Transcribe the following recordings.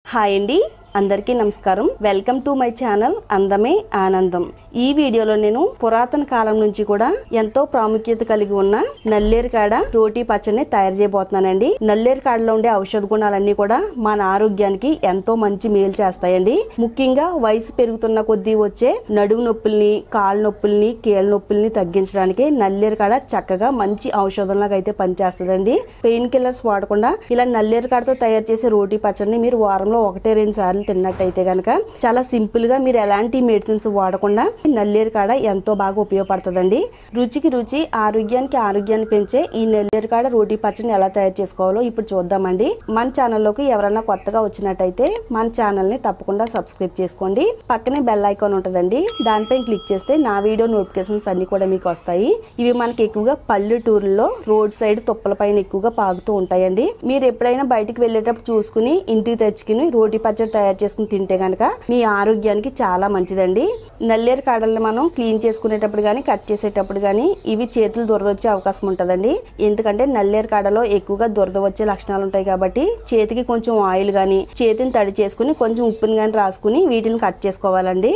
hi అండి అందరికీ నమస్కారం వెల్కమ్ టు మై ఛానల్ అందమే ఆనందం ఈ వీడియోలో నేను పురాతన కాలం నుంచి కూడా ఎంతో ప్రాముఖ్యత కలిగి ఉన్న నల్లేరు కాడ రోటీ పచ్చడిని తయారు చేయబోతున్నానండి నల్లేరు కాడలో ఉండే ఔషధ గుణాలన్నీ కూడా మన ఆరోగ్యానికి ఎంతో మంచి మేలు చేస్తాయండి ముఖ్యంగా వయసు పెరుగుతున్న కొద్దీ వచ్చే నడుము నొప్పుల్ని కాళ్ళ నొప్పుల్ని కీళ్ళ నొప్పుల్ని తగ్గించడానికి నల్లేరు కాడ చక్కగా మంచి ఔషధంలాగా అయితే పనిచేస్తుందండి పెయిన్ కిల్లర్స్ వాడకుండా ఇలా నల్లేరు కాడతో తయారు చేసే రోటీ పచ్చడిని మీరు వారంలో ఒకటే రెండు సార్లు తిన్నట్టయితే గనక చాలా సింపుల్ గా మీరు ఎలాంటి మెడిసిన్స్ వాడకుండా నల్లేరు కాడ ఎంతో బాగా ఉపయోగపడుతుందండి రుచికి రుచి ఆరోగ్యానికి ఆరోగ్యాన్ని పెంచే ఈ నల్లేరు కాడ రోటీ పచ్చడిని ఎలా తయారు చేసుకోవాలో ఇప్పుడు చూద్దామండి మన ఛానల్లోకి ఎవరైనా కొత్తగా వచ్చినట్టయితే మన ఛానల్ ని తప్పకుండా సబ్స్క్రైబ్ చేసుకోండి పక్కనే బెల్ ఐకాన్ ఉంటుందండి దానిపై క్లిక్ చేస్తే నా వీడియో నోటిఫికేషన్స్ అన్ని కూడా మీకు వస్తాయి ఇవి మనకి ఎక్కువగా పల్లెటూరులో రోడ్ సైడ్ తుప్పల పైన ఎక్కువగా పాగుతూ ఉంటాయండి మీరు ఎప్పుడైనా బయటికి వెళ్ళేటప్పుడు చూసుకుని ఇంటికి తెచ్చుకుని రోటీ పచ్చడి తయారు చేసుకుని తింటే గనక మీ ఆరోగ్యానికి చాలా మంచిదండి నల్లేరు కాడల్ని మనం క్లీన్ చేసుకునేటప్పుడు కానీ కట్ చేసేటప్పుడు కానీ ఇవి చేతులు దురద వచ్చే అవకాశం ఉంటుందండి ఎందుకంటే నల్లేరు కాడలో ఎక్కువగా దురద వచ్చే లక్షణాలు ఉంటాయి కాబట్టి చేతికి కొంచెం ఆయిల్ కానీ చేతిని తడి చేసుకుని కొంచెం ఉప్పుని కానీ రాసుకుని వీటిని కట్ చేసుకోవాలండి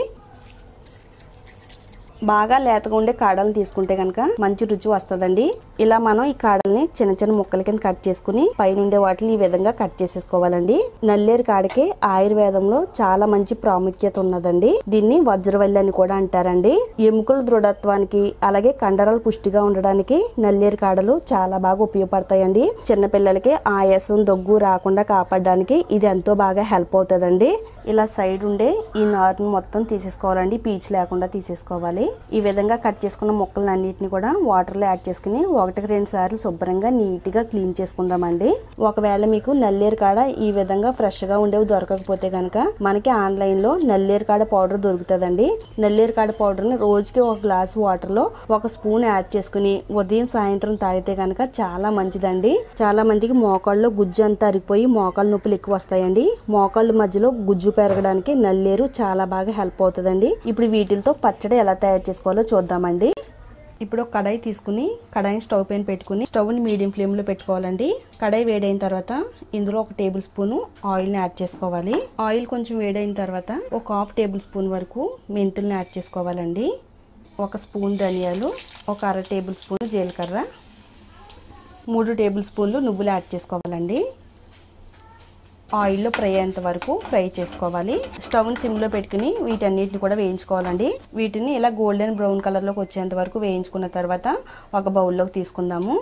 బాగా లేతగా ఉండే కాడలను తీసుకుంటే కనుక మంచి రుచి వస్తుందండి ఇలా మనం ఈ కాడల్ని చిన్న చిన్న ముక్కల కింద కట్ చేసుకుని పైన ఉండే వాటిని ఈ విధంగా కట్ చేసేసుకోవాలండి నల్లేరు కాడకి ఆయుర్వేదంలో చాలా మంచి ప్రాముఖ్యత ఉన్నదండి దీన్ని వజ్రవల్లి అని కూడా అంటారండి ఎముకల దృఢత్వానికి అలాగే కండరాలు పుష్టిగా ఉండడానికి నల్లేరు కాడలు చాలా బాగా ఉపయోగపడతాయండి చిన్నపిల్లలకి ఆయాసం దగ్గు రాకుండా కాపాడడానికి ఇది ఎంతో బాగా హెల్ప్ అవుతుందండి ఇలా సైడ్ ఉండే ఈ నారుని మొత్తం తీసేసుకోవాలండి పీచు లేకుండా తీసేసుకోవాలి ఈ విధంగా కట్ చేసుకున్న ముక్కలను అన్నిటిని కూడా వాటర్లో యాడ్ చేసుకుని ఒకటికి రెండు సార్లు శుభ్రంగా నీట్గా క్లీన్ చేసుకుందామండి ఒకవేళ మీకు నల్లేరు కాడ ఈ విధంగా ఫ్రెష్గా ఉండేవి దొరకకపోతే కనుక మనకి ఆన్లైన్లో నల్లేరు కాడ పౌడర్ దొరుకుతుందండి నల్లేరు కాడ పౌడర్ని రోజుకి ఒక గ్లాస్ వాటర్లో ఒక స్పూన్ యాడ్ చేసుకుని ఉదయం సాయంత్రం తాగితే కనుక చాలా మంచిదండి చాలా మందికి మోకాళ్ళలో గుజ్జు అంతా అరిగిపోయి మోకాళ్ళ నొప్పులు ఎక్కువ వస్తాయండి మోకాళ్ళ మధ్యలో గుజ్జు పెరగడానికి నల్లేరు చాలా బాగా హెల్ప్ అవుతుందండి ఇప్పుడు వీటితో పచ్చడి ఎలా తయారు చేసుకోవాలో చూద్దామండి ఇప్పుడు ఒక కడాయి తీసుకుని కడాయిని స్టవ్ పైన పెట్టుకుని స్టవ్ని మీడియం ఫ్లేమ్లో పెట్టుకోవాలండి కడాయి వేడైన తర్వాత ఇందులో ఒక టేబుల్ స్పూన్ ఆయిల్ని యాడ్ చేసుకోవాలి ఆయిల్ కొంచెం వేడైన తర్వాత ఒక హాఫ్ టేబుల్ స్పూన్ వరకు మెంతుల్ని యాడ్ చేసుకోవాలండి ఒక స్పూన్ ధనియాలు ఒక అర టేబుల్ స్పూన్ జీలకర్ర మూడు టేబుల్ స్పూన్లు నువ్వులు యాడ్ చేసుకోవాలండి ఆయిల్లో ఫ్రై అయ్యేంత వరకు ఫ్రై చేసుకోవాలి స్టవ్ని సిమ్లో పెట్టుకుని వీటన్నిటిని కూడా వేయించుకోవాలండి వీటిని ఇలా గోల్డెన్ బ్రౌన్ కలర్లోకి వచ్చేంత వరకు వేయించుకున్న తర్వాత ఒక బౌల్లోకి తీసుకుందాము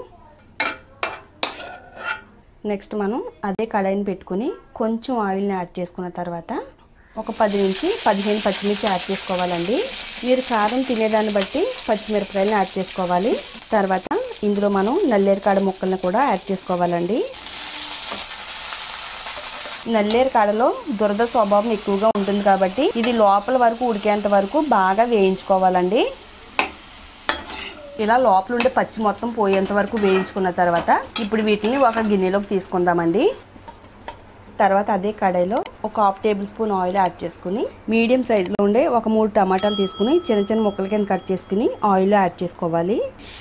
నెక్స్ట్ మనం అదే కడాయిని పెట్టుకుని కొంచెం ఆయిల్ని యాడ్ చేసుకున్న తర్వాత ఒక పది నుంచి పదిహేను పచ్చిమిర్చి యాడ్ చేసుకోవాలండి మీరు కారం తినేదాన్ని బట్టి పచ్చిమిరపకాయలను యాడ్ చేసుకోవాలి తర్వాత ఇందులో మనం నల్లేరు కాడ ముక్కలను కూడా యాడ్ చేసుకోవాలండి నల్లేరు కాడలో దురద స్వభావం ఎక్కువగా ఉంటుంది కాబట్టి ఇది లోపల వరకు ఉడికేంత వరకు బాగా వేయించుకోవాలండి ఇలా లోపల ఉండే పచ్చి మొత్తం పోయేంత వరకు వేయించుకున్న తర్వాత ఇప్పుడు వీటిని ఒక గిన్నెలోకి తీసుకుందామండి తర్వాత అదే కడాయిలో ఒక half table spoon oil add చేసుకుని మీడియం సైజులో ఉండే ఒక మూడు టమాటాలు తీసుకుని చిన్న చిన్న ముక్కల కింద కట్ చేసుకుని ఆయిల్లో యాడ్ చేసుకోవాలి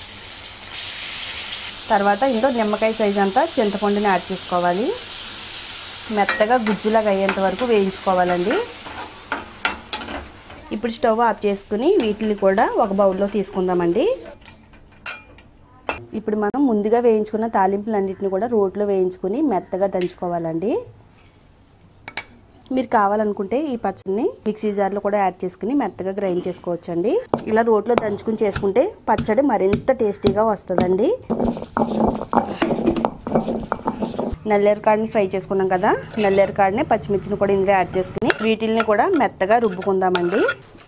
తర్వాత ఇందులో నిమ్మకాయ సైజ్ అంతా చింతపండుని యాడ్ చేసుకోవాలి మెత్తగా గుజ్జులాగా అయ్యేంత వరకు వేయించుకోవాలండి ఇప్పుడు స్టవ్ ఆఫ్ చేసుకుని వీటిని కూడా ఒక బౌల్లో తీసుకుందామండి ఇప్పుడు మనం ముందుగా వేయించుకున్న తాలింపులన్నింటిని కూడా రోట్లో వేయించుకుని మెత్తగా దంచుకోవాలండి మీరు కావాలనుకుంటే ఈ పచ్చడిని మిక్సీ జార్లో కూడా యాడ్ చేసుకుని మెత్తగా గ్రైండ్ చేసుకోవచ్చండి ఇలా రోట్లో దంచుకుని చేసుకుంటే పచ్చడి మరింత టేస్టీగా వస్తుందండి నల్లేరు కాడని ఫ్రై చేసుకున్నాం కదా నల్లేరు కాడని పచ్చిమిర్చిని కూడా ఇందులో యాడ్ చేసుకుని వీటిల్ని కూడా మెత్తగా రుబ్బుకుందామండి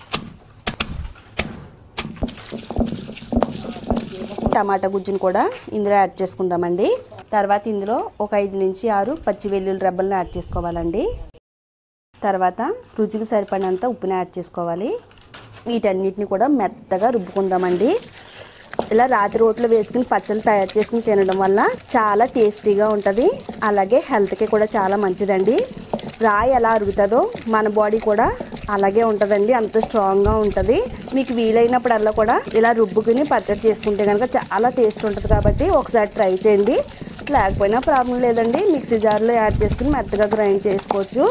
టమాటా గుజ్జును కూడా ఇందులో యాడ్ చేసుకుందామండి తర్వాత ఇందులో ఒక ఐదు నుంచి ఆరు పచ్చి వెల్లుల్లి రెబ్బలను యాడ్ చేసుకోవాలండి తర్వాత రుచికి సరిపడినంత ఉప్పుని యాడ్ చేసుకోవాలి వీటన్నిటిని కూడా మెత్తగా రుబ్బుకుందామండి ఇలా రాతి రోట్లో వేసుకుని పచ్చళ్ళు తయారు చేసుకుని తినడం వల్ల చాలా టేస్టీగా ఉంటుంది అలాగే హెల్త్కి కూడా చాలా మంచిదండి రాయి ఎలా అరుగుతుందో మన బాడీ కూడా అలాగే ఉంటుందండి అంత స్ట్రాంగ్గా ఉంటుంది మీకు వీలైనప్పుడల్లా కూడా ఇలా రుబ్బుకుని పచ్చడి చేసుకుంటే కనుక చాలా టేస్ట్ ఉంటుంది కాబట్టి ఒకసారి ట్రై చేయండి లేకపోయినా ప్రాబ్లం లేదండి మిక్సీ జార్లో యాడ్ చేసుకుని మెత్తగా గ్రైండ్ చేసుకోవచ్చు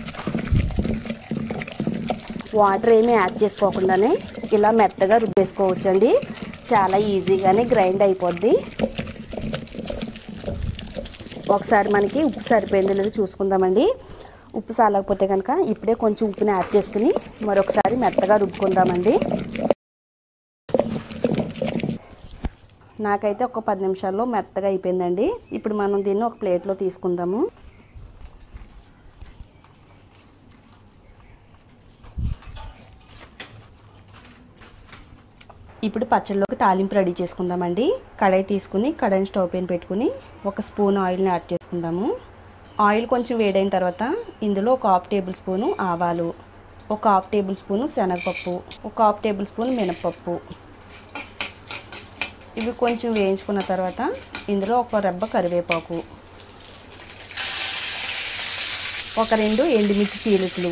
వాటర్ ఏమీ యాడ్ చేసుకోకుండానే ఇలా మెత్తగా రుబ్బేసుకోవచ్చు అండి చాలా ఈజీగానే గ్రైండ్ అయిపోద్ది ఒకసారి మనకి ఉప్పు సరిపోయిందో లేదో చూసుకుందామండి ఉప్పు సాలకపోతే కనుక ఇప్పుడే కొంచెం ఉప్పుని యాడ్ చేసుకుని మరొకసారి మెత్తగా రుబ్బుకుందామండి నాకైతే ఒక పది నిమిషాల్లో మెత్తగా అయిపోయిందండి ఇప్పుడు మనం దీన్ని ఒక ప్లేట్లో తీసుకుందాము ఇప్పుడు పచ్చళ్ళలోకి తాలింపు రెడీ చేసుకుందామండి కడాయి తీసుకుని కడాయిని స్టవ్ పైన పెట్టుకుని ఒక స్పూన్ ఆయిల్ని యాడ్ చేసుకుందాము ఆయిల్ కొంచెం వేడైన తర్వాత ఇందులో ఒక హాఫ్ టేబుల్ స్పూను ఆవాలు ఒక హాఫ్ టేబుల్ స్పూను శనగపప్పు ఒక హాఫ్ టేబుల్ స్పూన్ మినపప్పు ఇవి కొంచెం వేయించుకున్న తర్వాత ఇందులో ఒక రెబ్బ కరివేపాకు ఒక రెండు ఎండుమిర్చి చీలికలు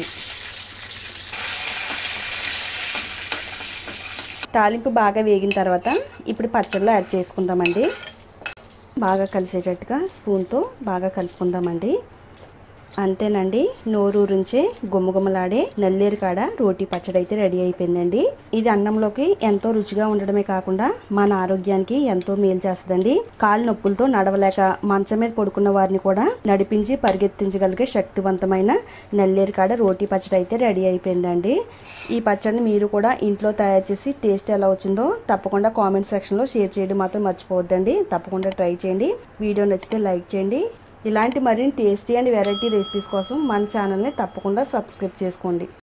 తాలింపు బాగా వేగిన తర్వాత ఇప్పుడు పచ్చడిలో యాడ్ చేసుకుందామండి బాగా కలిసేటట్టుగా స్పూన్తో బాగా కలుపుకుందామండి అంతేనండి నోరూరించే గుమ్మగుమ్మలాడే నల్లేరు కాడ రోటీ పచ్చడి అయితే రెడీ అయిపోయిందండి ఇది అన్నంలోకి ఎంతో రుచిగా ఉండడమే కాకుండా మన ఆరోగ్యానికి ఎంతో మేలు చేస్తుందండి కాళ్ళు నొప్పులతో నడవలేక మంచం మీద పడుకున్న వారిని కూడా నడిపించి పరిగెత్తించగలిగే శక్తివంతమైన నల్లేరు కాడ రోటీ పచ్చడి అయితే రెడీ అయిపోయిందండి ఈ పచ్చడిని మీరు కూడా ఇంట్లో తయారు చేసి టేస్ట్ ఎలా వచ్చిందో తప్పకుండా కామెంట్ సెక్షన్లో షేర్ చేయడం మాత్రం మర్చిపోవద్దండి తప్పకుండా ట్రై చేయండి వీడియో నచ్చితే లైక్ చేయండి ఇలాంటి మరిన్ని టేస్టీ అండ్ వెరైటీ రెసిపీస్ కోసం మన ఛానల్ని తప్పకుండా సబ్స్క్రైబ్ చేసుకోండి